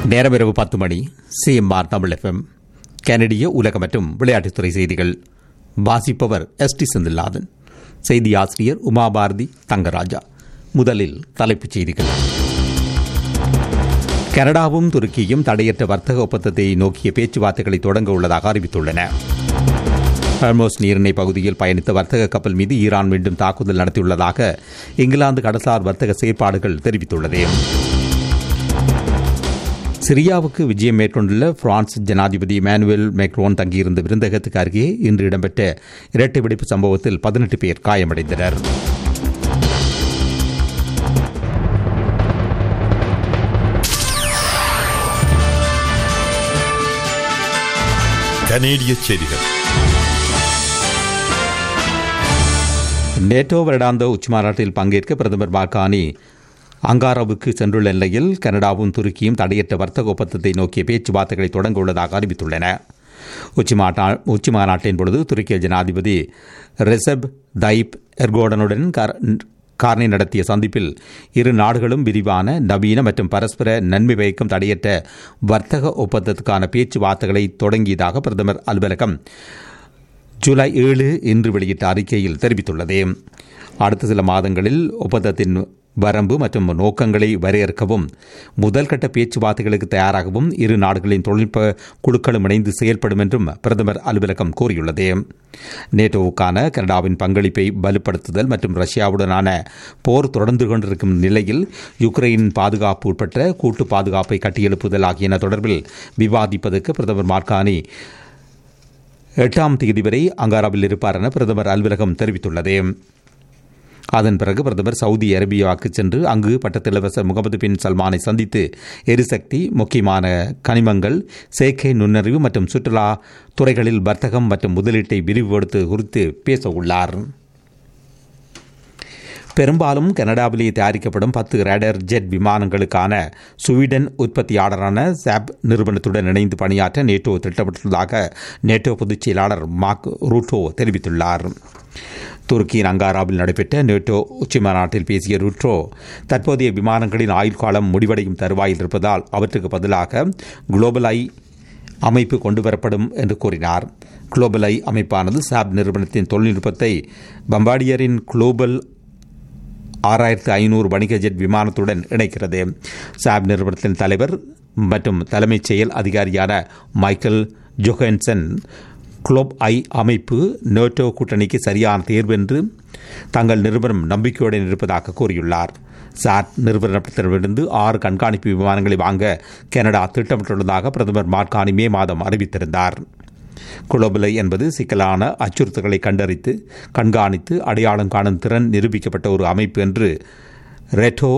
நேரம் இரவு பத்து மணி சிஎம்ஆர் தமிழ் எஃப்எம் கனடிய உலக மற்றும் விளையாட்டுத்துறை செய்திகள் வாசிப்பவர் எஸ் டி செந்தில்நாதன் செய்தி ஆசிரியர் உமாபாரதி தங்கராஜா முதலில் தலைப்புச் செய்திகள் கனடாவும் துருக்கியும் தடையற்ற வர்த்தக ஒப்பந்தத்தை நோக்கிய பேச்சுவார்த்தைகளை தொடங்க உள்ளதாக அறிவித்துள்ளன ஹர்மோஸ் நீரிணை பகுதியில் பயணித்த வர்த்தக கப்பல் மீது ஈரான் மீண்டும் தாக்குதல் நடத்தியுள்ளதாக இங்கிலாந்து கடல்சார் வர்த்தக செயற்பாடுகள் தெரிவித்துள்ளது சிரியாவுக்கு விஜயம் மேற்கொண்டுள்ள பிரான்ஸ் ஜனாதிபதி மேனுவேல் மேக்ரோன் தங்கியிருந்த விருந்தகத்துக்கு அருகே இன்று இடம்பெற்ற இரட்டை வெடிப்பு சம்பவத்தில் பதினெட்டு பேர் காயமடைந்தனர் கனேடிய செய்திகள் நேட்டோ வருடாந்த உச்சிமாநாட்டில் பங்கேற்க பிரதமர் மார்கானி அங்காராவுக்கு சென்றுள்ள நிலையில் கனடாவும் துருக்கியும் தடையற்ற வர்த்தக ஒப்பந்தத்தை நோக்கிய பேச்சுவார்த்தைகளை தொடங்க உள்ளதாக அறிவித்துள்ளன உச்சிமாட்டா உச்சிமாநாட்டின் பொழுது துருக்கிய ஜனாதிபதி ரெசப் தைப் எர்கோடனுடன் கார்னி நடத்திய சந்திப்பில் இரு நாடுகளும் விரிவான நவீன மற்றும் பரஸ்பர நன்மை பயக்கும் தடையற்ற வர்த்தக ஒப்பந்தத்துக்கான பேச்சுவார்த்தைகளை தொடங்கியதாக பிரதமர் அலுவலகம் ஜூலை ஏழு இன்று வெளியிட்ட அறிக்கையில் தெரிவித்துள்ளது அடுத்த சில மாதங்களில் ஒப்பந்தத்தின் வரம்பு மற்றும் நோக்கங்களை வரையறுக்கவும் முதல் கட்ட பேச்சுவார்த்தைகளுக்கு தயாராகவும் இரு நாடுகளின் தொழில்நுட்ப குழுக்களும் இணைந்து செயல்படும் என்றும் பிரதமர் அலுவலகம் கூறியுள்ளது நேட்டோவுக்கான கனடாவின் பங்களிப்பை வலுப்படுத்துதல் மற்றும் ரஷ்யாவுடனான போர் தொடர்ந்து கொண்டிருக்கும் நிலையில் யுக்ரைன் பாதுகாப்பு உட்பட்ட கூட்டு பாதுகாப்பை கட்டியெழுப்புதல் ஆகியன தொடர்பில் விவாதிப்பதற்கு பிரதமர் மார்கானி எட்டாம் தேதி வரை அங்காராவில் இருப்பார் என பிரதமர் அலுவலகம் தெரிவித்துள்ளது அதன் பிறகு பிரதமர் சவுதி அரேபியாவுக்கு சென்று அங்கு பட்டத்திலவசர் முகமது பின் சல்மானை சந்தித்து எரிசக்தி முக்கியமான கனிமங்கள் செயற்கை நுண்ணறிவு மற்றும் சுற்றுலா துறைகளில் வர்த்தகம் மற்றும் முதலீட்டை விரிவுபடுத்து குறித்து பேச உள்ளார் பெரும்பாலும் கனடாவிலேயே தயாரிக்கப்படும் பத்து ரேடர் ஜெட் விமானங்களுக்கான ஸ்வீடன் உற்பத்தியாளரான சாப் நிறுவனத்துடன் இணைந்து பணியாற்ற நேட்டோ திட்டமிட்டுள்ளதாக நேட்டோ பொதுச் செயலாளர் மார்க் ரூட்டோ தெரிவித்துள்ளார் துருக்கியின் அங்காராவில் நடைபெற்ற நேட்டோ உச்சிமாநாட்டில் பேசிய ருட்ரோ தற்போதைய விமானங்களின் ஆயுள் காலம் முடிவடையும் தருவாயில் இருப்பதால் அவற்றுக்கு பதிலாக குளோபல் ஐ அமைப்பு கொண்டுவரப்படும் என்று கூறினார் குளோபல் ஐ அமைப்பானது சாப் நிறுவனத்தின் தொழில்நுட்பத்தை பம்பாடியரின் குளோபல் ஆறாயிரத்து ஐநூறு வணிக ஜெட் விமானத்துடன் இணைக்கிறது சாப் நிறுவனத்தின் தலைவர் மற்றும் தலைமைச் செயல் அதிகாரியான மைக்கேல் ஜொஹன்சன் குளோப் ஐ அமைப்பு நேட்டோ கூட்டணிக்கு சரியான தேர்வு என்று தங்கள் நிறுவனம் நம்பிக்கையுடன் இருப்பதாக கூறியுள்ளார் சாட் நிறுவனத்திடமிருந்து ஆறு கண்காணிப்பு விமானங்களை வாங்க கனடா திட்டமிட்டுள்ளதாக பிரதமர் மார்கானி மே மாதம் அறிவித்திருந்தார் குளோபலை என்பது சிக்கலான அச்சுறுத்தல்களை கண்டறித்து கண்காணித்து அடையாளம் காணும் திறன் நிரூபிக்கப்பட்ட ஒரு அமைப்பு என்று ரெட்டோ